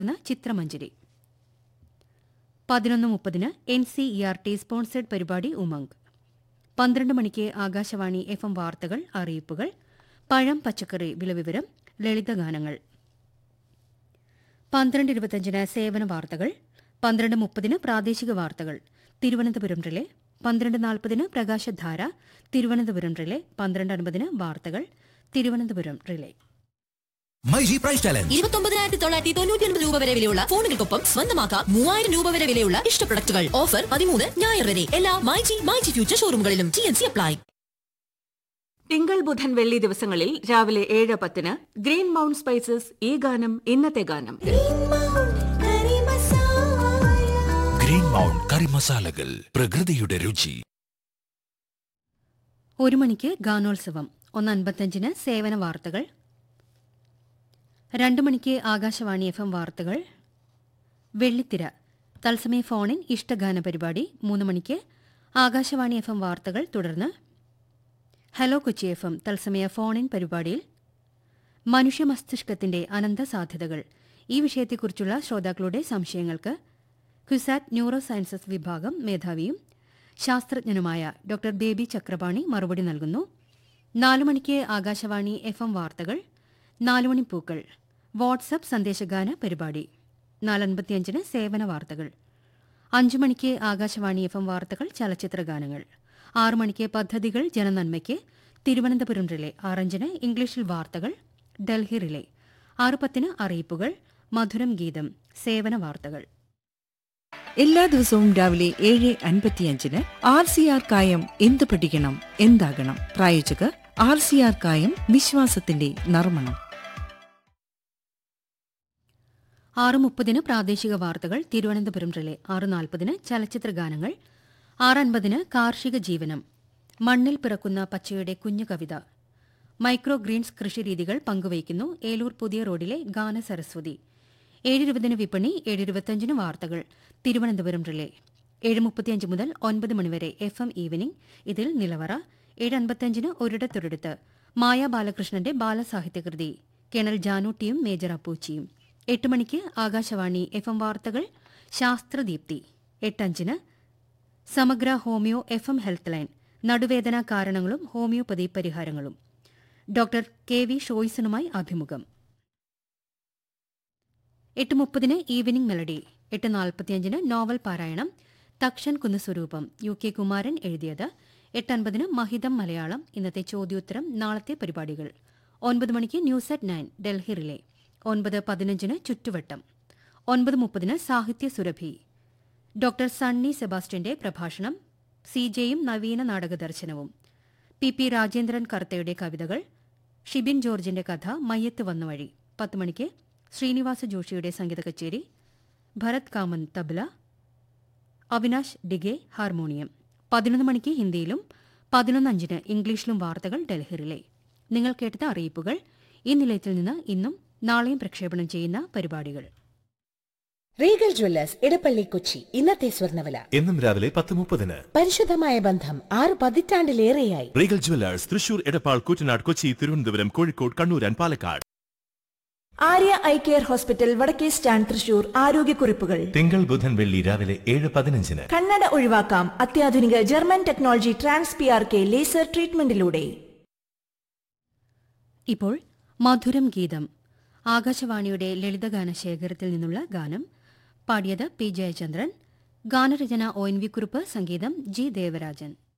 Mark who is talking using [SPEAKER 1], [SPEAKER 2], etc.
[SPEAKER 1] എന്ന ചിത്രമഞ്ജരി പതിനൊന്ന് മുപ്പതിന് N C E R T sponsored പരിപാടി ഉമംഗ് പന്ത്രണ്ട് മണിക്ക് ആകാശവാണി എഫ് എം വാർത്തകൾ അറിയിപ്പുകൾ പഴം പച്ചക്കറി വിലവിവരം ലളിതഗാനങ്ങൾ പന്ത്രണ്ട് ഇരുപത്തിയഞ്ചിന് സേവന വാർത്തകൾ പന്ത്രണ്ട് മുപ്പതിന് പ്രാദേശിക വാർത്തകൾ തിരുവനന്തപുരം റിലേ പന്ത്രണ്ട് നാൽപ്പതിന് പ്രകാശധാര തിരുവനന്തപുരം റിലേ പന്ത്രണ്ട് അൻപതിന് വാർത്തകൾ Thiruvananthapuram relay
[SPEAKER 2] myG price challenge
[SPEAKER 3] ഇരുപത്തൊമ്പതിനായിരത്തി തൊള്ളായിരത്തി തൊണ്ണൂറ്റി ഒൻപത് രൂപ വരെ വിലയുള്ള ഫോണുകൾക്കൊപ്പം സ്വന്തമാക്കാം മൂവായിരം രൂപ വരെ വിലയുള്ള ഇഷ്ട പ്രൊഡക്റ്റുകൾ ഓഫർ പതിമൂന്ന് ഞായർ വരെ എല്ലാ മൈജി മൈജി ഫ്യൂച്ചർ ഷോറൂമുകളിലും ടി എൻ സി അപ്ലൈ
[SPEAKER 4] തിങ്കൾ ബുധൻ വെള്ളി ദിവസങ്ങളിൽ രാവിലെ ഏഴ് പത്തിന് ഗ്രീൻ മൗണ്ട് സ്പൈസസ് ഈ ഗാനം ഇന്നത്തെ ഗാനം
[SPEAKER 2] ഗ്രീൻ മൗണ്ട് കറി മസാലകൾ പ്രകൃതിയുടെ രുചി
[SPEAKER 1] ഒരു മണിക്ക് ഗാനോത്സവം ഒന്ന് അൻപത്തഞ്ചിന് സേവന വാർത്തകൾ രണ്ട് മണിക്ക് ആകാശവാണി എഫ് എം വാർത്തകൾ വെള്ളിത്തിര തത്സമയ ഫോണിൻ ഇഷ്ടഗാന പരിപാടി മൂന്ന് മണിക്ക് ആകാശവാണി എഫ് എം വാർത്തകൾ തുടർന്ന് ഹലോ കൊച്ചി എഫ് എം തത്സമയ ഫോണിൻ പരിപാടിയിൽ മനുഷ്യ മസ്തിഷ്കത്തിന്റെ അനന്ത സാധ്യതകൾ ഈ വിഷയത്തെക്കുറിച്ചുള്ള ശ്രോതാക്കളുടെ സംശയങ്ങൾക്ക് ക്വിസാറ്റ് ന്യൂറോ സയൻസസ് വിഭാഗം മേധാവിയും ശാസ്ത്രജ്ഞനുമായ ഡോക്ടർ ബേബി ചക്രപാണി മറുപടി നൽകുന്നു നാലു മണിക്ക് ആകാശവാണി എഫ് എം വാർത്തകൾ നാലുമണി പൂക്കൾ വാട്സപ്പ് സന്ദേശഗാന പരിപാടി നാലൻപത്തിയഞ്ചിന് സേവന വാർത്തകൾ അഞ്ചു മണിക്ക് ആകാശവാണി എഫ് എം വാർത്തകൾ ചലച്ചിത്ര ഗാനങ്ങൾ ആറു മണിക്ക് പദ്ധതികൾ ജനനന്മയ്ക്ക് തിരുവനന്തപുരം റിലേ ആറഞ്ചിന് ഇംഗ്ലീഷിൽ വാർത്തകൾ ഡൽഹി റിലേ ആറു പത്തിന് അറിയിപ്പുകൾ മധുരം ഗീതം സേവന വാർത്തകൾ
[SPEAKER 5] എല്ലാ ദിവസവും രാവിലെ ഏഴ് അൻപത്തിയഞ്ചിന് ആർ സി ആർ കായം എന്ത് പഠിക്കണം എന്താകണം പ്രായോജകർ ആർ സി ആർ കായം വിശ്വാസത്തിന്റെ നർമ്മണം
[SPEAKER 1] ആറ് മുപ്പതിന് പ്രാദേശിക വാർത്തകൾ തിരുവനന്തപുരം റിലേ ആറ് നാൽപ്പതിന് ചലച്ചിത്ര ഗാനങ്ങൾ ആറ് അൻപതിന് കാർഷിക ജീവനം മണ്ണിൽ പിറക്കുന്ന പച്ചയുടെ കുഞ്ഞു കവിത മൈക്രോ ഗ്രീൻസ് കൃഷിരീതികൾ പങ്കുവയ്ക്കുന്നു ഏലൂർ പുതിയ റോഡിലെ ഗാന സരസ്വതി ഏഴിരുപതിന് വിപണി ഏഴിരുപത്തഞ്ചിന് വാർത്തകൾ തിരുവനന്തപുരം റിലേ ഏഴ് മുപ്പത്തിയഞ്ച് മുതൽ ഒൻപത് മണിവരെ എഫ് എം ഈവനിംഗ് ഇതിൽ നിലവറ ഏഴ് അൻപത്തിയഞ്ചിന് ഒരിടത്തൊരിടത്ത് മായ ബാലകൃഷ്ണന്റെ ബാലസാഹിത്യകൃതി കേണൽ ജാനൂട്ടിയും മേജർ അപ്പൂച്ചിയും എട്ട് മണിക്ക് ആകാശവാണി എഫ് എം വാർത്തകൾ ശാസ്ത്രദീപ്തി എട്ടഞ്ചിന് Samagra homeo F M health line നടുവേദന കാരണങ്ങളും ഹോമിയോപ്പതി പരിഹാരങ്ങളും ഡോക്ടർ കെ വി ഷോയ്സണുമായി അഭിമുഖം എട്ട് മുപ്പതിന് ഈവനിംഗ് മെലഡി എട്ട് നാൽപ്പത്തിയഞ്ചിന് നോവൽ പാരായണം തക്ഷൻ കുന്നസ്വരൂപം യു കെ കുമാരൻ എഴുതിയത് എട്ടൻപതിന് മഹിതം മലയാളം ഇന്നത്തെ ചോദ്യോത്തരം നാളത്തെ പരിപാടികൾ ഒൻപത് മണിക്ക് news at nine Delhi relay ഒൻപത് പതിനഞ്ചിന് ചുറ്റുവട്ടം ഒൻപത് മുപ്പതിന് സാഹിത്യ സുരഭി ഡോക്ടർ സണ്ണി സെബാസ്റ്റ്യന്റെ പ്രഭാഷണം സി ജെയും നവീന നാടക ദർശനവും പി പി രാജേന്ദ്രൻ കർത്തയുടെ കവിതകൾ ഷിബിൻ ജോർജിന്റെ കഥ മയ്യത്ത് വന്ന വഴി പത്ത് മണിക്ക് ശ്രീനിവാസ ജോഷിയുടെ സംഗീത കച്ചേരി ഭരത് കാമൻ തബ്ല അവിനാശ് ഡിഗെ ഹാർമോണിയം പതിനൊന്ന് മണിക്ക് ഹിന്ദിയിലും പതിനൊന്ന് അഞ്ചിന് ഇംഗ്ലീഷിലും വാർത്തകൾ ഡൽഹിയിലെ നിങ്ങൾ കേട്ടത് അറിയിപ്പുകൾ ഈ നിലയത്തിൽ നിന്ന് ഇന്നും നാളെയും പ്രക്ഷേപണം ചെയ്യുന്ന പരിപാടികൾ
[SPEAKER 6] റീഗൽ ജ്വല്ലേഴ്സ് ഇടപ്പള്ളി കൊച്ചി ഇന്നത്തെ സ്വർണ്ണവില
[SPEAKER 7] എന്നും രാവിലെ പത്ത് മുപ്പതിന്
[SPEAKER 6] പരിശുദ്ധമായ ബന്ധം ആറ് പതിറ്റാണ്ടിലേറെയായി
[SPEAKER 7] Regal Jewellers Thrissur Edappal Koottanad Kochi Thiruvananthapuram Kozhikode Kannur and Palakkad
[SPEAKER 8] Arya eye care hospital വടക്കേ സ്റ്റാൻഡ് തൃശൂർ ആരോഗ്യക്കുറിപ്പുകൾ
[SPEAKER 7] തിങ്കൾ ബുധൻ വെള്ളി രാവിലെ ഏഴ് പതിനഞ്ചിന്
[SPEAKER 8] കണ്ണട ഒഴിവാക്കാം അത്യാധുനിക German technology trans P R K laser ട്രീറ്റ്മെന്റിലൂടെ
[SPEAKER 1] ഇപ്പോൾ മധുരം ഗീതം ആകാശവാണിയുടെ ലളിതഗാന ശേഖരത്തിൽ നിന്നുള്ള ഗാനം പാടിയത് പി ജയചന്ദ്രൻ ഗാനരചന ഒ എൻ വി കുറുപ്പ് സംഗീതം ജി ദേവരാജൻ